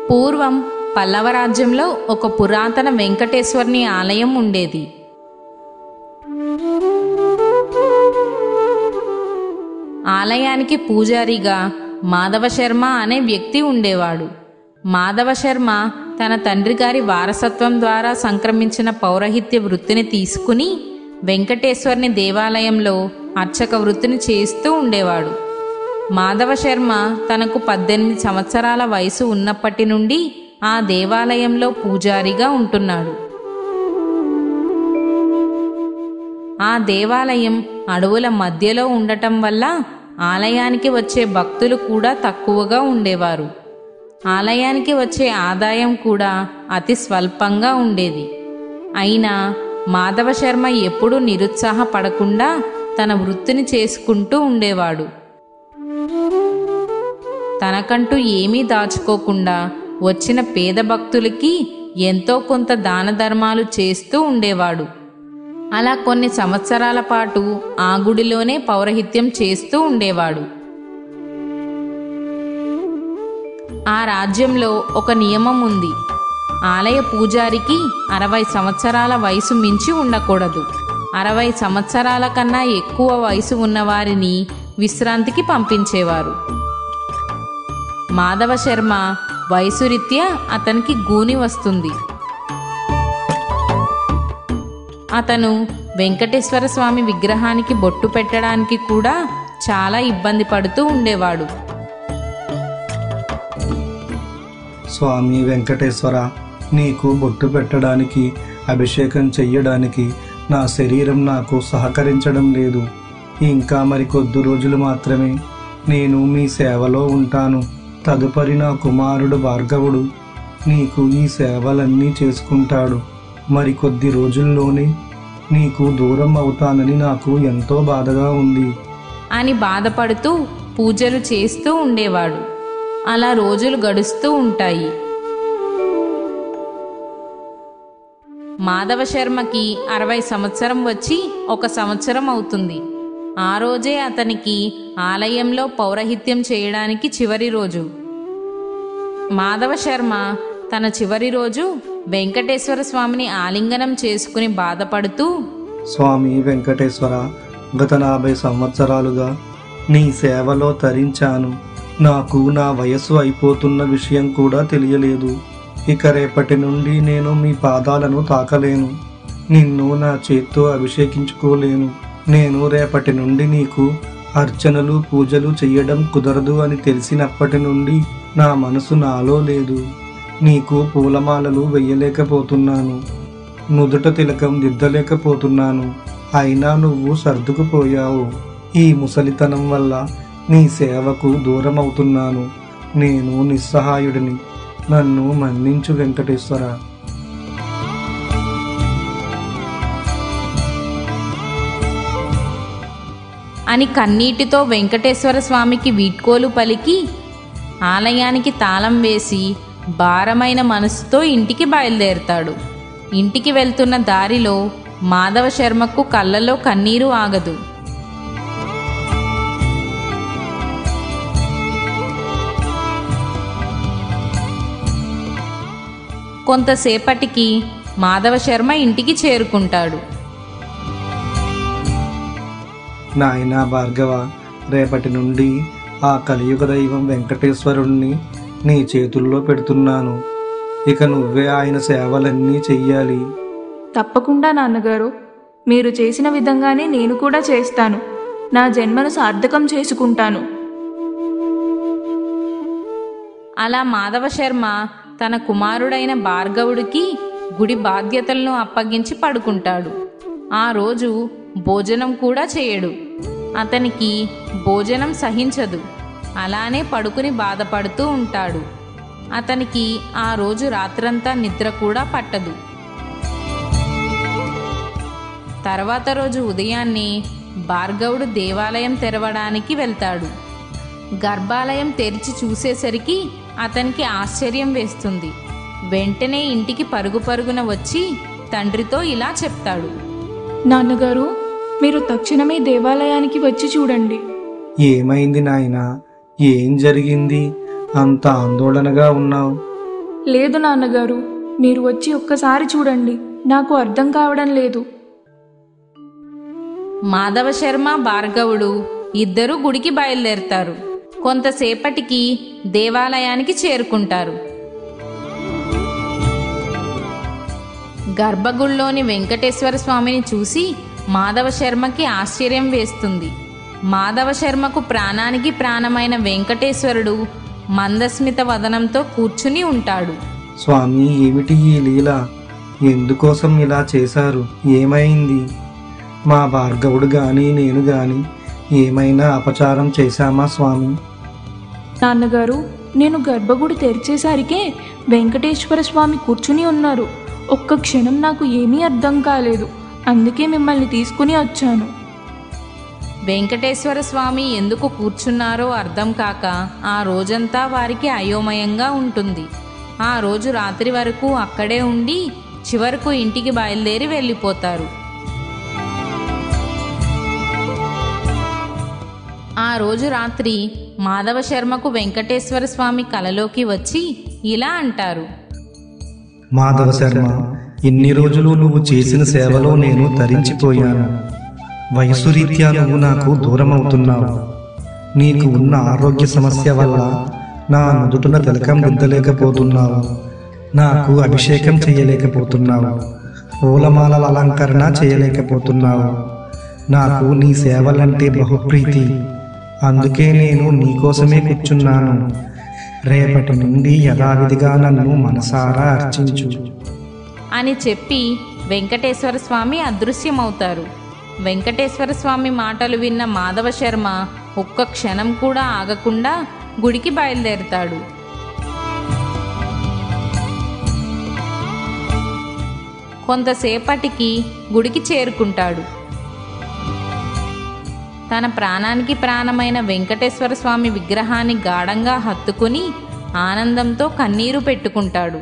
పూర్వం పల్లవ రాజ్యంలో ఒక పురాతన వెంకటేశ్వర్ని ఆలయం ఉండేది ఆలయానికి పూజారిగా మాధవ శర్మ అనే వ్యక్తి ఉండేవాడు మాధవ శర్మ తన తండ్రి గారి వారసత్వం ద్వారా సంక్రమించిన పౌరహిత్య వృత్తిని తీసుకుని వెంకటేశ్వర్ని దేవాలయంలో అర్చక వృత్తిని చేస్తూ ఉండేవాడు మాధవ శర్మ తనకు పద్దెనిమిది సంవత్సరాల వయసు ఉన్నప్పటి నుండి ఆ దేవాలయంలో పూజారిగా ఉంటున్నాడు ఆ దేవాలయం అడవుల మధ్యలో ఉండటం వల్ల ఆలయానికి వచ్చే భక్తులు కూడా తక్కువగా ఉండేవారు ఆలయానికి వచ్చే ఆదాయం కూడా అతి స్వల్పంగా ఉండేది అయినా మాధవ శర్మ ఎప్పుడూ నిరుత్సాహపడకుండా తన వృత్తిని చేసుకుంటూ ఉండేవాడు తనకంటూ ఏమీ దాచుకోకుండా వచ్చిన పేద భక్తులకి ఎంతో కొంత దాన ధర్మాలు చేస్తూ ఉండేవాడు అలా కొన్ని సంవత్సరాల పాటు ఆ గుడిలోనే పౌరహిత్యం చేస్తూ ఉండేవాడు ఆ రాజ్యంలో ఒక నియమం ఉంది ఆలయ పూజారికి అరవై సంవత్సరాల వయసు మించి ఉండకూడదు అరవై సంవత్సరాల కన్నా ఎక్కువ వయసు ఉన్నవారిని విశ్రాంతికి పంపించేవారు మాధవ శర్మ వయసు రీత్యా అతనికి గూని వస్తుంది అతను వెంకటేశ్వర స్వామి విగ్రహానికి బొట్టు పెట్టడానికి కూడా చాలా ఇబ్బంది పడుతూ ఉండేవాడు స్వామి వెంకటేశ్వర నీకు బొట్టు పెట్టడానికి అభిషేకం చెయ్యడానికి నా శరీరం నాకు సహకరించడం లేదు ఇంకా మరి కొద్ది రోజులు మాత్రమే నేను మీ సేవలో ఉంటాను తదుపరి నా కుమారుడు భార్గవుడు నీకు ఈ సేవలన్నీ చేసుకుంటాడు మరి కొద్ది రోజుల్లోనే నీకు దూరం అవుతానని నాకు ఎంతో బాధగా ఉంది అని బాధపడుతూ పూజలు చేస్తూ ఉండేవాడు అలా రోజులు గడుస్తూ ఉంటాయి మాధవ శర్మకి అరవై సంవత్సరం వచ్చి ఒక సంవత్సరం అవుతుంది ఆ రోజే అతనికి ఆలయంలో పౌరహిత్యం చేయడానికి చివరి రోజు మాధవ శర్మ తన చివరి రోజు వెంకటేశ్వర స్వామిని ఆలింగనం చేసుకుని బాధపడుతూ స్వామి వెంకటేశ్వర గత నలభై సంవత్సరాలుగా నీ సేవలో తరించాను నాకు నా వయస్సు అయిపోతున్న విషయం కూడా తెలియలేదు ఇక రేపటి నుండి నేను మీ పాదాలను తాకలేను నిన్ను నా చేత్తో అభిషేకించుకోలేను నేను రేపటి నుండి నీకు అర్చనలు పూజలు చెయ్యడం కుదరదు అని తెలిసినప్పటి నుండి నా మనసు నాలో లేదు నీకు పూలమాలలు వెయ్యలేకపోతున్నాను నుదుట తిలకం దిద్దలేకపోతున్నాను అయినా నువ్వు సర్దుకుపోయావు ఈ ముసలితనం వల్ల నీ సేవకు దూరం అవుతున్నాను నేను నిస్సహాయుడిని నన్ను మన్నించు వెంకటేశ్వర అని కన్నీటితో వెంకటేశ్వర స్వామికి వీడ్కోలు పలికి ఆలయానికి తాళం వేసి భారమైన మనసుతో ఇంటికి బయలుదేరతాడు ఇంటికి వెళ్తున్న దారిలో మాధవ శర్మకు కళ్ళలో కన్నీరు ఆగదు కొంతసేపటికి మాధవ శర్మ ఇంటికి చేరుకుంటాడు నాయనా భార్గవ రేపటి నుండి ఆ కలియుగ దైవం వెంకటేశ్వరుణ్ణి నీ చేతుల్లో పెడుతున్నాను ఇక నువ్వే ఆయన సేవలన్నీ చెయ్యాలి తప్పకుండా నాన్నగారు మీరు చేసిన విధంగానే నేను కూడా చేస్తాను నా జన్మను సార్థకం చేసుకుంటాను అలా మాధవ శర్మ తన కుమారుడైన భార్గవుడికి గుడి బాధ్యతలను అప్పగించి పడుకుంటాడు ఆ రోజు భోజనం కూడా చేయడు అతనికి భోజనం సహించదు అలానే పడుకుని బాధపడుతూ ఉంటాడు అతనికి ఆ రోజు రాత్రంతా నిద్ర కూడా పట్టదు తర్వాత రోజు ఉదయాన్నే భార్గవుడు దేవాలయం తెరవడానికి వెళ్తాడు గర్భాలయం తెరిచి చూసేసరికి అతనికి ఆశ్చర్యం వేస్తుంది వెంటనే ఇంటికి పరుగు పరుగున వచ్చి తండ్రితో ఇలా చెప్తాడు నాన్నగారు మీరు తక్షణమే దేవాలయానికి వచ్చి చూడండి ఏమైంది నాయనా ఏం జరిగింది అంత ఆందోళనగా ఉన్నావు లేదు నాన్నగారు మీరు వచ్చి ఒక్కసారి చూడండి నాకు అర్థం కావడం లేదు మాధవ శర్మ భార్గవుడు ఇద్దరూ గుడికి బయలుదేరతారు కొంతసేపటికి దేవాలయానికి చేరుకుంటారు గర్భగుడిలోని వెంకటేశ్వర స్వామిని చూసి మాధవ శర్మకి ఆశ్చర్యం వేస్తుంది మాధవ శర్మకు ప్రాణానికి ప్రాణమైన వెంకటేశ్వరుడు మందస్మిత వదనంతో కూర్చుని ఉంటాడు స్వామి ఏమిటి ఈ లీల ఎందుకోసం ఇలా చేశారు ఏమైంది మా భార్గవుడు గాని నేను గాని ఏమైనా అపచారం చేశామా స్వామి నాన్నగారు నేను గర్భగుడి తెరిచేసరికే వెంకటేశ్వర స్వామి కూర్చుని ఉన్నారు ఒక్క క్షణం నాకు ఏమీ అర్థం కాలేదు అందుకే మిమ్మల్ని తీసుకుని వచ్చాను వెంకటేశ్వర స్వామి ఎందుకు కూర్చున్నారో అర్థం కాక ఆ రోజంతా వారికి అయోమయంగా ఉంటుంది ఆ రోజు రాత్రి వరకు అక్కడే ఉండి చివరకు ఇంటికి బయలుదేరి వెళ్ళిపోతారు ఆ రోజు రాత్రి మాధవ శర్మకు వెంకటేశ్వర స్వామి కలలోకి వచ్చి ఇలా అంటారు మాధవ శర్మ ఇన్ని రోజులు నువ్వు చేసిన సేవలో నేను తరించిపోయాను వయసు రీత్యా నువ్వు నాకు దూరం అవుతున్నావు నీకు ఉన్న ఆరోగ్య సమస్య వల్ల నా నుదుటిన తిలకం దిద్దలేకపోతున్నావు నాకు అభిషేకం చేయలేకపోతున్నావు పూలమాలల అలంకరణ చేయలేకపోతున్నావు నాకు నీ సేవలంటే బహుప్రీతి అందుకే నేను నీకోసమే కూర్చున్నాను రేపటి నుండి యథావిధిగా నన్ను మనసారా అర్చించు అని చెప్పి వెంకటేశ్వర స్వామి అదృశ్యమవుతారు వెంకటేశ్వర స్వామి మాటలు విన్న మాధవ శర్మ ఒక్క క్షణం కూడా ఆగకుండా గుడికి బయలుదేరుతాడు కొంతసేపటికి గుడికి చేరుకుంటాడు తన ప్రాణానికి ప్రాణమైన వెంకటేశ్వర స్వామి విగ్రహాన్ని గాఢంగా హత్తుకుని ఆనందంతో కన్నీరు పెట్టుకుంటాడు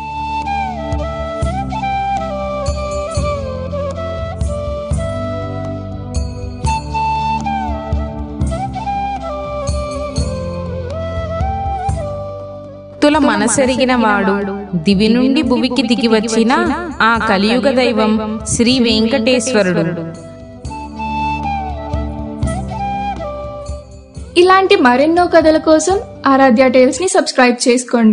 భక్తుల మనసెరిగిన వాడు దివి నుండి భువికి దిగి వచ్చిన ఆ కలియుగ దైవం శ్రీ వెంకటేశ్వరుడు ఇలాంటి మరెన్నో కథల కోసం ఆరాధ్య టేల్స్ ని సబ్స్క్రైబ్ చేసుకోండి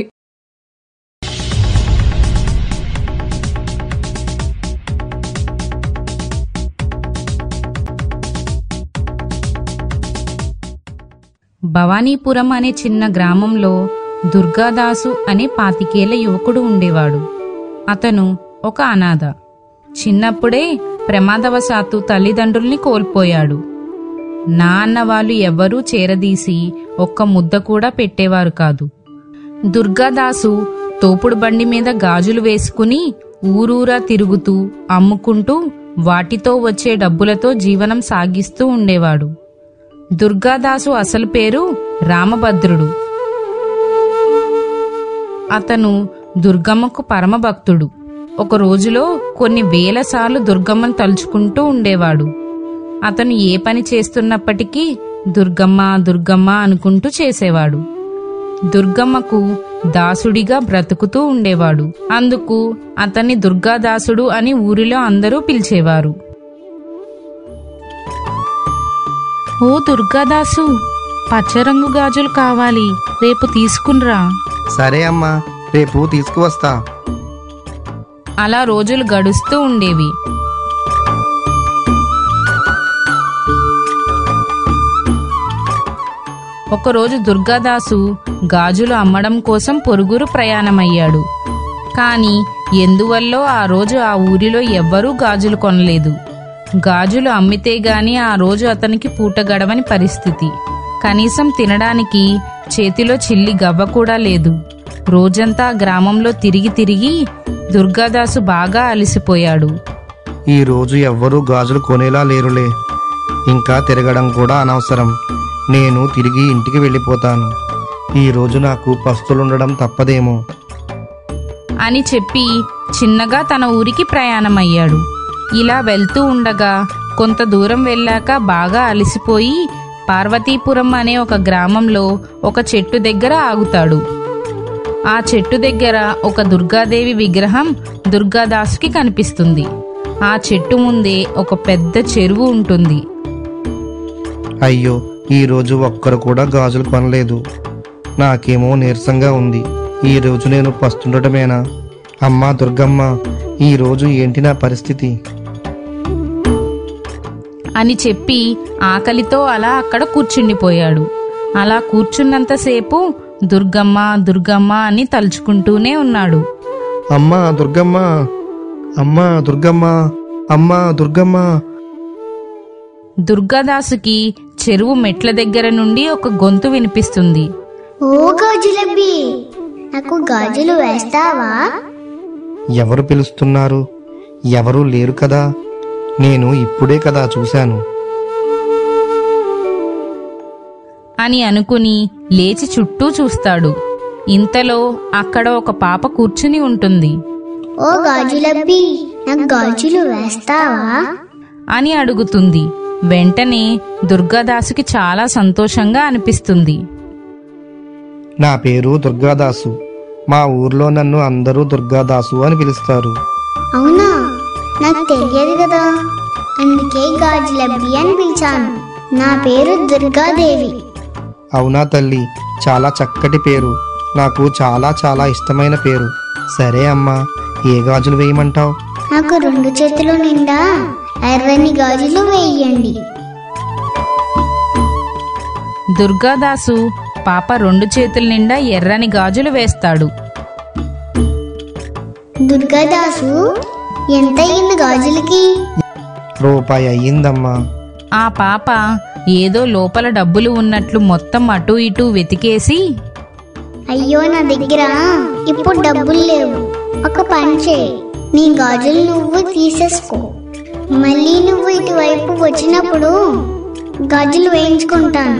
భవానీపురం అనే చిన్న గ్రామంలో దుర్గాదాసు అనే పాతికేళ్ల యువకుడు ఉండేవాడు అతను ఒక అనాథ చిన్నప్పుడే ప్రమాదవశాత్తు తల్లిదండ్రుల్ని కోల్పోయాడు నా అన్న వాళ్ళు ఎవ్వరూ చేరదీసి ఒక్క ముద్ద కూడా పెట్టేవారు కాదు దుర్గాదాసు తోపుడు బండి మీద గాజులు వేసుకుని ఊరూరా తిరుగుతూ అమ్ముకుంటూ వాటితో వచ్చే డబ్బులతో జీవనం సాగిస్తూ ఉండేవాడు దుర్గాదాసు అసలు పేరు రామభద్రుడు అతను దుర్గమ్మకు పరమభక్తుడు ఒక రోజులో కొన్ని వేల సార్లు దుర్గమ్మను తలుచుకుంటూ ఉండేవాడు అతను ఏ పని చేస్తున్నప్పటికీ దుర్గమ్మ దుర్గమ్మ అనుకుంటూ చేసేవాడు దుర్గమ్మకు దాసుడిగా బ్రతుకుతూ ఉండేవాడు అందుకు అతన్ని దుర్గాదాసుడు అని ఊరిలో అందరూ పిలిచేవారు ఓ దుర్గాదాసు పచ్చరంగు గాజులు కావాలి రేపు తీసుకునిరా సరే అమ్మా రేపు తీసుకువస్తా అలా రోజులు గడుస్తూ ఉండేవి ఒకరోజు దుర్గాదాసు గాజులు అమ్మడం కోసం పొరుగురు ప్రయాణమయ్యాడు కాని ఎందువల్లో ఆ రోజు ఆ ఊరిలో ఎవ్వరూ గాజులు కొనలేదు గాజులు అమ్మితే గాని ఆ రోజు అతనికి పూట గడవని పరిస్థితి కనీసం తినడానికి చేతిలో చిల్లి గవ్వ కూడా లేదు రోజంతా గ్రామంలో తిరిగి తిరిగి దుర్గాదాసు బాగా అలసిపోయాడు ఈ రోజు ఎవ్వరూ గాజులు కొనేలా లేరులే ఇంకా తిరగడం కూడా అనవసరం నేను తిరిగి ఇంటికి వెళ్ళిపోతాను ఈ రోజు నాకు పస్తులుండడం తప్పదేమో అని చెప్పి చిన్నగా తన ఊరికి ప్రయాణమయ్యాడు ఇలా వెళ్తూ ఉండగా కొంత దూరం వెళ్ళాక బాగా అలసిపోయి పార్వతీపురం అనే ఒక గ్రామంలో ఒక చెట్టు దగ్గర ఆగుతాడు ఆ చెట్టు దగ్గర ఒక దుర్గాదేవి విగ్రహం దుర్గాదాసుకి కనిపిస్తుంది ఆ చెట్టు ముందే ఒక పెద్ద చెరువు ఉంటుంది అయ్యో ఈ రోజు ఒక్కరు కూడా గాజులు కొనలేదు నాకేమో నీరసంగా ఉంది ఈ రోజు నేను పస్తుండటమేనా అమ్మా దుర్గమ్మ ఈ రోజు ఏంటి నా పరిస్థితి అని చెప్పి ఆకలితో అలా అక్కడ కూర్చుండిపోయాడు అలా కూర్చున్నంతసేపు దుర్గమ్మ దుర్గమ్మ అని తలుచుకుంటూనే ఉన్నాడు అమ్మా దుర్గమ్మ అమ్మా దుర్గమ్మ అమ్మా దుర్గమ్మ దుర్గాదాసుకి చెరువు మెట్ల దగ్గర నుండి ఒక గొంతు వినిపిస్తుంది ఓ గాజులబ్బి నాకు గాజులు వేస్తావా ఎవరు పిలుస్తున్నారు ఎవరూ లేరు కదా నేను ఇప్పుడే కదా చూశాను అని అనుకుని లేచి చుట్టూ చూస్తాడు ఇంతలో అక్కడ ఒక పాప కూర్చుని ఉంటుంది ఓ గాజులబ్బి నాకు గాజులు వేస్తావా అని అడుగుతుంది వెంటనే దుర్గాదాసుకి చాలా సంతోషంగా అనిపిస్తుంది నా పేరు దుర్గాదాసు మా ఊర్లో నన్ను అందరూ దుర్గాదాసు అని పిలుస్తారు అవునా నాకు తెలియదు కదా అందుకే గాజులబ్బి అని పిలిచాను నా పేరు దుర్గాదేవి అవునా తల్లి చాలా చక్కటి పేరు నాకు చాలా చాలా ఇష్టమైన పేరు సరే అమ్మా ఏ గాజులు వేయమంటావు నాకు రెండు చేతుల నిండా ఎర్రని గాజులు వేయండి దుర్గాదాసు పాప రెండు చేతుల నిండా ఎర్రని గాజులు వేస్తాడు దుర్గాదాసు ఎంత అయింది గాజులకి రూపాయి అయ్యిందమ్మా ఆ పాప ఏదో లోపల డబ్బులు ఉన్నట్లు మొత్తం అటూ ఇటూ వెతికేసి అయ్యో నా దగ్గర ఇప్పుడు డబ్బులు లేవు ఒక పని చేయి నీ గాజులు నువ్వు తీసేసుకో మళ్ళీ నువ్వు ఇటువైపు వచ్చినప్పుడు గాజులు వేయించుకుంటాను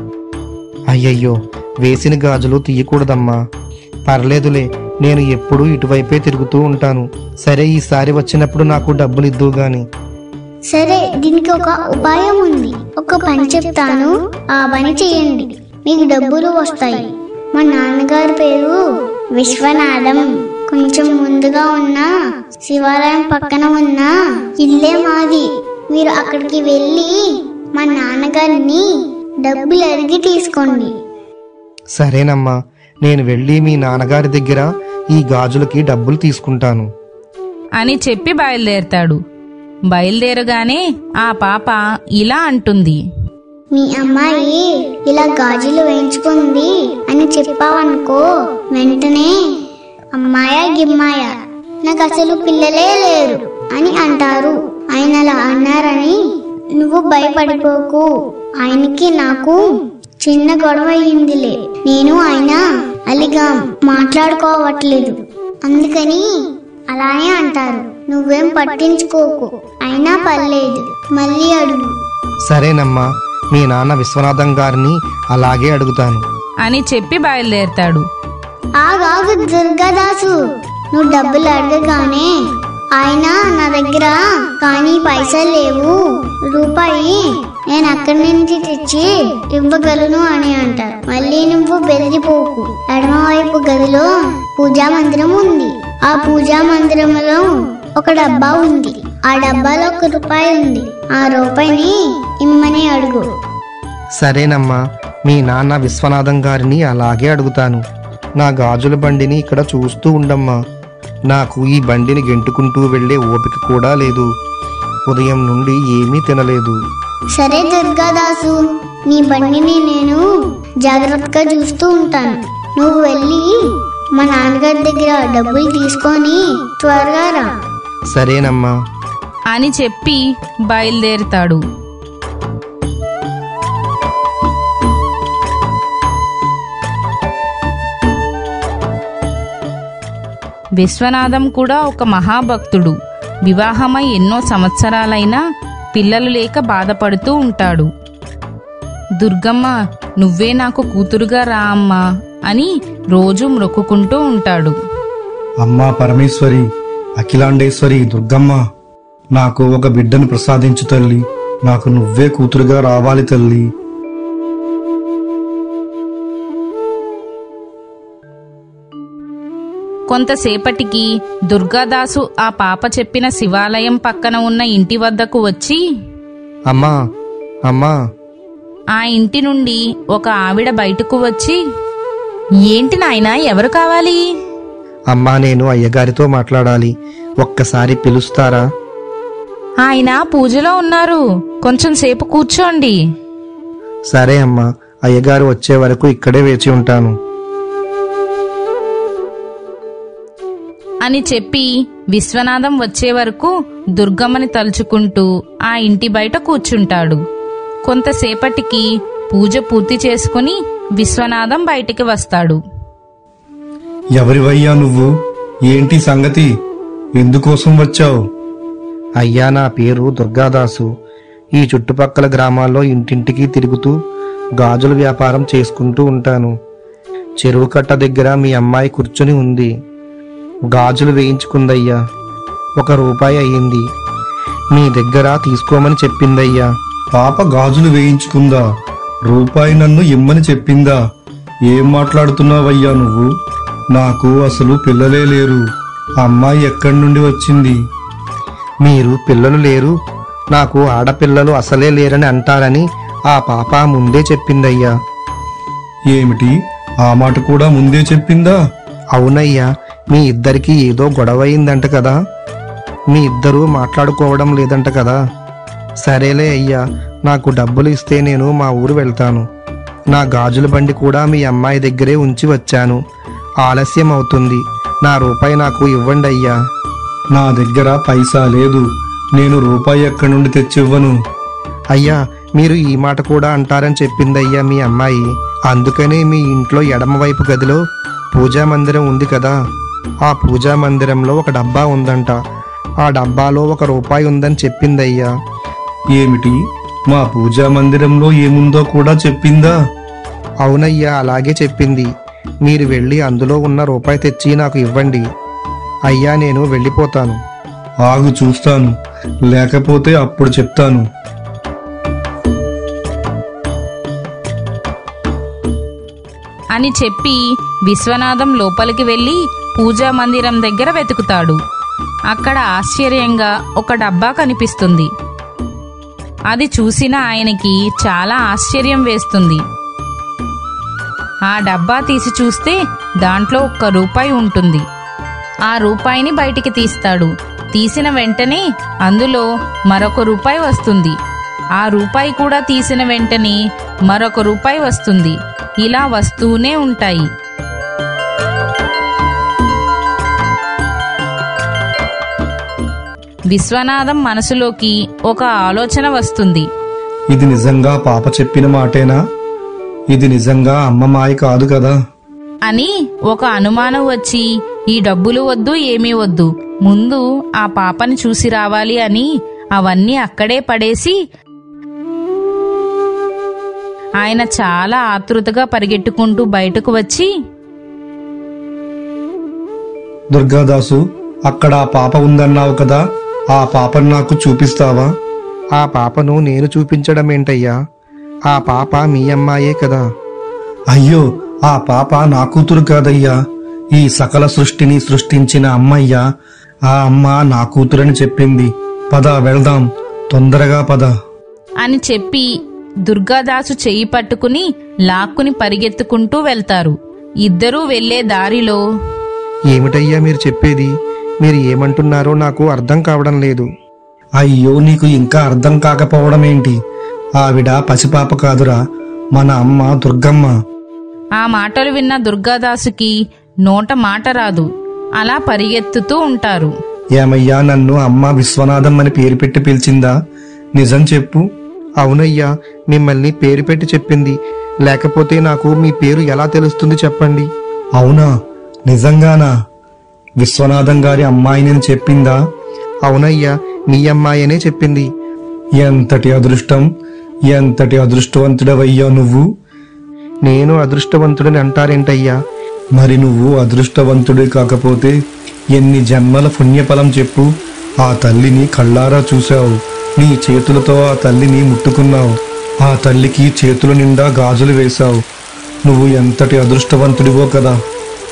అయ్యయ్యో వేసిన గాజులు తీయకూడదమ్మా పర్లేదులే నేను ఎప్పుడూ ఇటువైపే తిరుగుతూ ఉంటాను సరే ఈసారి వచ్చినప్పుడు నాకు డబ్బులు ఇద్దు గాని సరే దీనికి ఒక ఉపాయం ఉంది ఒక పని చెప్తాను ఆ పని చేయండి మీకు డబ్బులు వస్తాయి మా నాన్నగారి పేరు విశ్వనాథం కొంచెం ముందుగా ఉన్న శివాలయం పక్కన ఉన్న ఇల్లే మాది మీరు అక్కడికి వెళ్ళి మా నాన్నగారిని డబ్బులు అడిగి తీసుకోండి సరేనమ్మా నేను వెళ్ళి మీ నాన్నగారి దగ్గర ఈ గాజులకి డబ్బులు తీసుకుంటాను అని చెప్పి బయలుదేరతాడు బయలుదేరగానే ఆ పాప ఇలా అంటుంది మీ అమ్మాయి ఇలా గాజులు వేయించుకుంది అని చెప్పావనుకో వెంటనే అమ్మాయ గిమ్మాయ నాకు అసలు పిల్లలే లేరు అని అంటారు ఆయన అలా అన్నారని నువ్వు భయపడిపోకు ఆయనకి నాకు చిన్న గొడవ అయ్యిందిలే నేను ఆయన అలిగా మాట్లాడుకోవట్లేదు అందుకని అలానే అంటారు నువ్వేం పట్టించుకోకు అయినా పర్లేదు మళ్ళీ అడుగు సరేనమ్మా మీ నాన్న విశ్వనాథం గారిని అలాగే అడుగుతాను అని చెప్పి బయలుదేరతాడు ఆగాగు దుర్గాదాసు నువ్వు డబ్బులు అడగగానే ఆయన నా దగ్గర కానీ పైసలు లేవు రూపాయి నేను అక్కడి నుంచి తెచ్చి ఇవ్వగలను అని అంటారు మళ్ళీ నువ్వు బెదిరిపోకు ఎడమవైపు గదిలో పూజా మందిరం ఉంది ఆ పూజా మందిరంలో ఒక డబ్బా ఉంది ఆ డబ్బాలో ఒక రూపాయి ఉంది ఆ రూపాయిని ఇమ్మని అడుగు సరేనమ్మా మీ నాన్న విశ్వనాథం గారిని అలాగే అడుగుతాను నా గాజుల బండిని ఇక్కడ చూస్తూ ఉండమ్మా నాకు ఈ బండిని గెంటుకుంటూ వెళ్ళే ఓపిక కూడా లేదు ఉదయం నుండి ఏమీ తినలేదు సరే దుర్గాదాసు నీ బండిని నేను జాగ్రత్తగా చూస్తూ ఉంటాను నువ్వు వెళ్ళి మా నాన్నగారి దగ్గర డబ్బులు తీసుకొని త్వరగా రా సరేనమ్మా అని చెప్పి బయలుదేరుతాడు విశ్వనాథం కూడా ఒక మహాభక్తుడు వివాహమై ఎన్నో సంవత్సరాలైనా పిల్లలు లేక బాధపడుతూ ఉంటాడు దుర్గమ్మ నువ్వే నాకు కూతురుగా రా అమ్మా అని రోజు మ్రొక్కుకుంటూ ఉంటాడు అమ్మా పరమేశ్వరి అఖిలాండేశ్వరి దుర్గమ్మ నాకు ఒక బిడ్డను ప్రసాదించు తల్లి నాకు నువ్వే కూతురుగా రావాలి తల్లి కొంతసేపటికి దుర్గాదాసు ఆ పాప చెప్పిన శివాలయం పక్కన ఉన్న ఇంటి వద్దకు వచ్చి అమ్మా అమ్మా ఆ ఇంటి నుండి ఒక ఆవిడ బయటకు వచ్చి ఏంటి నాయనా ఎవరు కావాలి అమ్మా నేను అయ్యగారితో మాట్లాడాలి ఒక్కసారి పిలుస్తారా ఆయన పూజలో ఉన్నారు కొంచెం సేపు కూర్చోండి సరే అమ్మా అయ్యగారు వచ్చే వరకు ఇక్కడే వేచి ఉంటాను అని చెప్పి విశ్వనాథం వచ్చే వరకు దుర్గమ్మని తలుచుకుంటూ ఆ ఇంటి బయట కూర్చుంటాడు కొంతసేపటికి పూజ పూర్తి చేసుకుని విశ్వనాథం బయటికి వస్తాడు ఎవరివయ్యా నువ్వు ఏంటి సంగతి ఎందుకోసం వచ్చావు అయ్యా నా పేరు దుర్గాదాసు ఈ చుట్టుపక్కల గ్రామాల్లో ఇంటింటికి తిరుగుతూ గాజుల వ్యాపారం చేసుకుంటూ ఉంటాను చెరువు కట్ట దగ్గర మీ అమ్మాయి కూర్చుని ఉంది గాజులు వేయించుకుందయ్యా ఒక రూపాయి అయ్యింది మీ దగ్గర తీసుకోమని చెప్పిందయ్యా పాప గాజులు వేయించుకుందా రూపాయి నన్ను ఇమ్మని చెప్పిందా ఏం మాట్లాడుతున్నావయ్యా నువ్వు నాకు అసలు పిల్లలే లేరు అమ్మాయి ఎక్కడి నుండి వచ్చింది మీరు పిల్లలు లేరు నాకు ఆడపిల్లలు అసలే లేరని అంటారని ఆ పాప ముందే చెప్పిందయ్యా ఏమిటి ఆ మాట కూడా ముందే చెప్పిందా అవునయ్యా మీ ఇద్దరికి ఏదో గొడవ అయిందంట కదా మీ ఇద్దరూ మాట్లాడుకోవడం లేదంట కదా సరేలే అయ్యా నాకు డబ్బులు ఇస్తే నేను మా ఊరు వెళ్తాను నా గాజుల బండి కూడా మీ అమ్మాయి దగ్గరే ఉంచి వచ్చాను ఆలస్యం అవుతుంది నా రూపాయి నాకు ఇవ్వండి అయ్యా నా దగ్గర పైసా లేదు నేను రూపాయి ఎక్కడి నుండి తెచ్చివ్వను అయ్యా మీరు ఈ మాట కూడా అంటారని చెప్పిందయ్యా మీ అమ్మాయి అందుకనే మీ ఇంట్లో ఎడమవైపు గదిలో పూజా మందిరం ఉంది కదా ఆ పూజా మందిరంలో ఒక డబ్బా ఉందంట ఆ డబ్బాలో ఒక రూపాయి ఉందని చెప్పిందయ్యా ఏమిటి మా పూజా మందిరంలో ఏముందో కూడా చెప్పిందా అవునయ్యా అలాగే చెప్పింది మీరు వెళ్ళి అందులో ఉన్న రూపాయి తెచ్చి నాకు ఇవ్వండి అయ్యా నేను వెళ్ళిపోతాను ఆగు చూస్తాను లేకపోతే అప్పుడు చెప్తాను అని చెప్పి విశ్వనాథం లోపలికి వెళ్ళి పూజా మందిరం దగ్గర వెతుకుతాడు అక్కడ ఆశ్చర్యంగా ఒక డబ్బా కనిపిస్తుంది అది చూసిన ఆయనకి చాలా ఆశ్చర్యం వేస్తుంది ఆ డబ్బా తీసి చూస్తే దాంట్లో ఒక్క రూపాయి ఉంటుంది ఆ రూపాయిని బయటికి తీస్తాడు తీసిన వెంటనే అందులో మరొక రూపాయి వస్తుంది ఆ రూపాయి కూడా తీసిన వెంటనే మరొక రూపాయి వస్తుంది ఇలా వస్తూనే ఉంటాయి విశ్వనాథం మనసులోకి ఒక ఆలోచన వస్తుంది ఇది నిజంగా పాప చెప్పిన మాటేనా ఇది నిజంగా అమ్మ మాయ కాదు కదా అని ఒక అనుమానం వచ్చి ఈ డబ్బులు వద్దు ఏమీ వద్దు ముందు ఆ పాపని చూసి రావాలి అని అవన్నీ అక్కడే పడేసి ఆయన చాలా ఆతృతగా పరిగెట్టుకుంటూ బయటకు వచ్చి దుర్గాదాసు అక్కడ ఆ పాప ఉందన్నావు కదా ఆ పాపను నాకు చూపిస్తావా ఆ పాపను నేను చూపించడం ఏంటయ్యా ఆ పాప మీ అమ్మాయే కదా అయ్యో ఆ పాప నా కూతురు కాదయ్యా ఈ సకల సృష్టిని సృష్టించిన అమ్మయ్య ఆ అమ్మ నా కూతురని చెప్పింది పద వెళ్దాం తొందరగా పద అని చెప్పి దుర్గాదాసు చెయ్యి పట్టుకుని లాక్కుని పరిగెత్తుకుంటూ వెళ్తారు ఇద్దరూ వెళ్లే దారిలో ఏమిటయ్యా మీరు చెప్పేది మీరు ఏమంటున్నారో నాకు అర్థం కావడం లేదు అయ్యో నీకు ఇంకా అర్థం కాకపోవడం ఏంటి ఆవిడ పసిపాప కాదురా మన అమ్మ దుర్గమ్మ ఆ మాటలు విన్న దుర్గాదాసుకి నోట మాట రాదు అలా పరిగెత్తుతూ ఉంటారు ఏమయ్యా నన్ను అమ్మ విశ్వనాథం అని పేరు పెట్టి పిలిచిందా నిజం చెప్పు అవునయ్యా మిమ్మల్ని పేరు పెట్టి చెప్పింది లేకపోతే నాకు మీ పేరు ఎలా తెలుస్తుంది చెప్పండి అవునా నిజంగానా విశ్వనాథం గారి అమ్మాయిని చెప్పిందా అవునయ్యా మీ అమ్మాయనే చెప్పింది ఎంతటి అదృష్టం ఎంతటి అదృష్టవంతుడవయ్యా నువ్వు నేను అదృష్టవంతుడని అంటారేంటయ్యా మరి నువ్వు అదృష్టవంతుడే కాకపోతే ఎన్ని జన్మల పుణ్యఫలం చెప్పు ఆ తల్లిని కళ్ళారా చూశావు నీ చేతులతో ఆ తల్లిని ముట్టుకున్నావు ఆ తల్లికి చేతుల నిండా గాజులు వేశావు నువ్వు ఎంతటి అదృష్టవంతుడివో కదా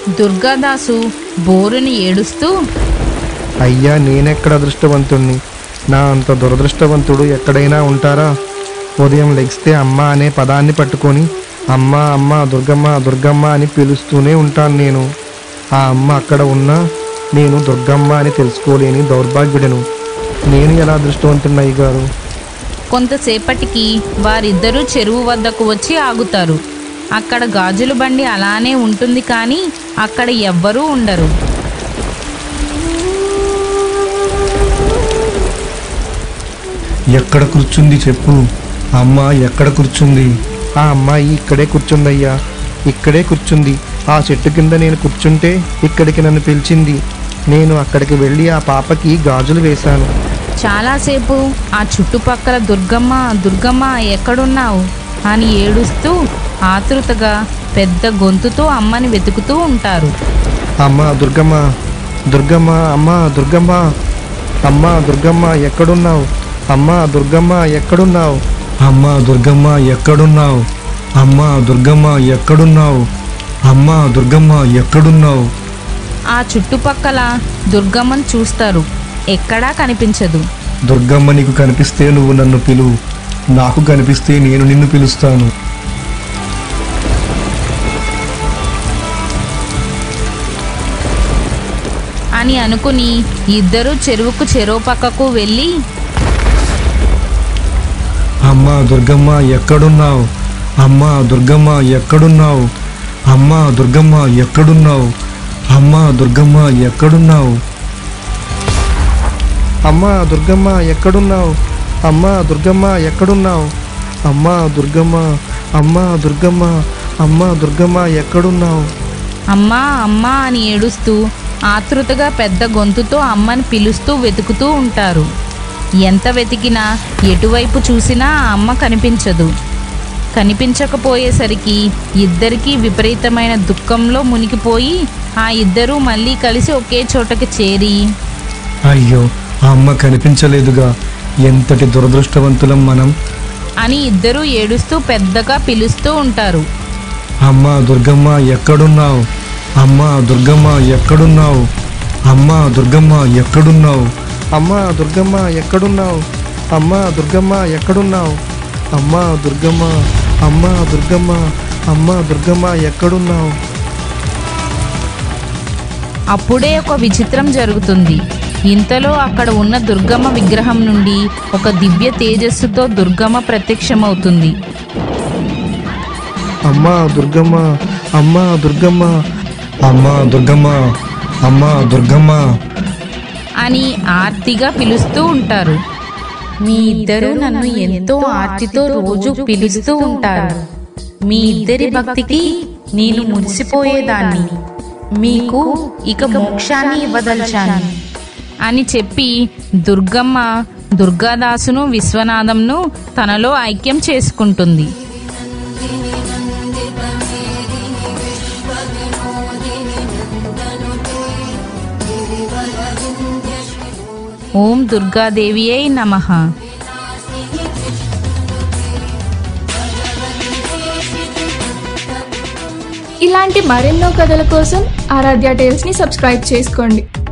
దుర్గాదాసు బోరుని ఏడుస్తూ అయ్యా నేనెక్కడ అదృష్టవంతుణ్ణి నా అంత దురదృష్టవంతుడు ఎక్కడైనా ఉంటారా ఉదయం లెగిస్తే అమ్మ అనే పదాన్ని పట్టుకొని అమ్మ అమ్మ దుర్గమ్మ దుర్గమ్మ అని పిలుస్తూనే ఉంటాను నేను ఆ అమ్మ అక్కడ ఉన్నా నేను దుర్గమ్మ అని తెలుసుకోలేని దౌర్భాగ్యుడను నేను ఎలా అదృష్టవంతున్నయ్య గారు కొంతసేపటికి వారిద్దరూ చెరువు వద్దకు వచ్చి ఆగుతారు అక్కడ గాజుల బండి అలానే ఉంటుంది కానీ అక్కడ ఎవ్వరూ ఉండరు ఎక్కడ కూర్చుంది చెప్పు అమ్మ ఎక్కడ కూర్చుంది ఆ అమ్మాయి ఇక్కడే కూర్చుందయ్యా ఇక్కడే కూర్చుంది ఆ చెట్టు కింద నేను కూర్చుంటే ఇక్కడికి నన్ను పిలిచింది నేను అక్కడికి వెళ్ళి ఆ పాపకి గాజులు వేశాను చాలాసేపు ఆ చుట్టుపక్కల దుర్గమ్మ దుర్గమ్మ ఎక్కడున్నావు అని ఏడుస్తూ ఆతృతగా పెద్ద గొంతుతో అమ్మని వెతుకుతూ ఉంటారు అమ్మ దుర్గమ్మ దుర్గమ్మ అమ్మ దుర్గమ్మ అమ్మ దుర్గమ్మ ఎక్కడున్నావు అమ్మ దుర్గమ్మ ఎక్కడున్నావు అమ్మ దుర్గమ్మ ఎక్కడున్నావు అమ్మ దుర్గమ్మ ఎక్కడున్నావు అమ్మ దుర్గమ్మ ఎక్కడున్నావు ఆ చుట్టుపక్కల దుర్గమ్మను చూస్తారు ఎక్కడా కనిపించదు దుర్గమ్మ నీకు కనిపిస్తే నువ్వు నన్ను పిలువు నాకు కనిపిస్తే నేను నిన్ను పిలుస్తాను అని అనుకుని ఇద్దరు చెరువుకు చెరువు పక్కకు వెళ్ళి అమ్మ దుర్గమ్మ ఎక్కడున్నావు అమ్మ దుర్గమ్మ ఎక్కడున్నావు అమ్మ దుర్గమ్మ ఎక్కడున్నావు అమ్మ దుర్గమ్మ ఎక్కడున్నావు అమ్మ దుర్గమ్మ ఎక్కడున్నావు అమ్మ దుర్గమ్మ ఎక్కడున్నావు అమ్మ దుర్గమ్మ అమ్మ దుర్గమ్మ అమ్మ దుర్గమ్మ ఎక్కడున్నావు అమ్మా అమ్మా అని ఏడుస్తూ ఆతృతగా పెద్ద గొంతుతో అమ్మని పిలుస్తూ వెతుకుతూ ఉంటారు ఎంత వెతికినా ఎటువైపు చూసినా ఆ అమ్మ కనిపించదు కనిపించకపోయేసరికి ఇద్దరికీ విపరీతమైన దుఃఖంలో మునిగిపోయి ఆ ఇద్దరూ మళ్ళీ కలిసి ఒకే చోటకి చేరి అయ్యో ఆ అమ్మ కనిపించలేదుగా ఎంతటి దురదృష్టవంతులం మనం అని ఇద్దరూ ఏడుస్తూ పెద్దగా పిలుస్తూ ఉంటారు అమ్మ దుర్గమ్మ ఎక్కడున్నావు అమ్మ దుర్గమ్మ ఎక్కడున్నావు అమ్మ దుర్గమ్మ ఎక్కడున్నావు అమ్మ దుర్గమ్మ ఎక్కడున్నావు అమ్మ దుర్గమ్మ ఎక్కడున్నావు అమ్మ దుర్గమ్మ అమ్మ దుర్గమ్మ అమ్మ దుర్గమ్మ ఎక్కడున్నావు అప్పుడే ఒక విచిత్రం జరుగుతుంది ఇంతలో అక్కడ ఉన్న దుర్గమ్మ విగ్రహం నుండి ఒక దివ్య తేజస్సుతో దుర్గమ్మ ప్రత్యక్షమవుతుంది అమ్మ దుర్గమ్మ అమ్మ దుర్గమ్మ అమ్మ దుర్గమ్మ అమ్మ దుర్గమ్మ అని ఆర్తిగా పిలుస్తూ ఉంటారు మీ ఇద్దరు నన్ను ఎంతో ఆర్తితో రోజు పిలుస్తూ ఉంటారు మీ ఇద్దరి భక్తికి నేను మురిసిపోయేదాన్ని మీకు ఇక మోక్షాన్ని ఇవ్వదలిచాను అని చెప్పి దుర్గమ్మ దుర్గాదాసును విశ్వనాథంను తనలో ఐక్యం చేసుకుంటుంది ఓం దుర్గాదేవియై నమః ఇలాంటి మరెన్నో కథల కోసం ఆరాధ్య టేల్స్ని సబ్స్క్రైబ్ చేసుకోండి